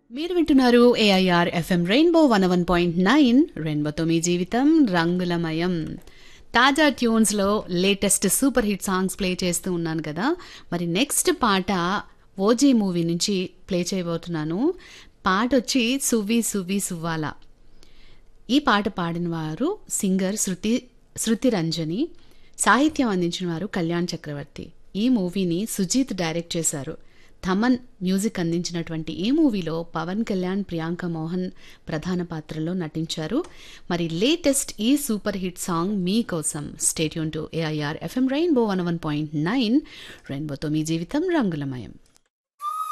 మీరు వింటున్నారు AIR FM rainbow one one point nine రెయిన్బోతో మీ జీవితం రంగులమయం తాజా ట్యూన్స్లో latest super hit songs play చేస్తూ ఉన్నాను కదా మరి నెక్స్ట్ పాట ఓజీ మూవీ నుంచి ప్లే చేయబోతున్నాను పాట వచ్చి సువ్వి సువ్వి సువ్వాల ఈ పాట పాడిన వారు సింగర్ శృతి శృతి రంజని సాహిత్యం అందించిన వారు కళ్యాణ్ చక్రవర్తి ఈ మూవీని సుజీత్ డైరెక్ట్ చేశారు థమన్ మ్యూజిక్ అందించినటువంటి ఈ మూవీలో పవన్ కళ్యాణ్ ప్రియాంక మోహన్ ప్రధాన పాత్రలో నటించారు మరి లేటెస్ట్ ఈ సూపర్ హిట్ సాంగ్ మీకోసం stay tuned to AIR FM rainbow one one point nine రెయిన్బోతో మీ జీవితం రంగులమయం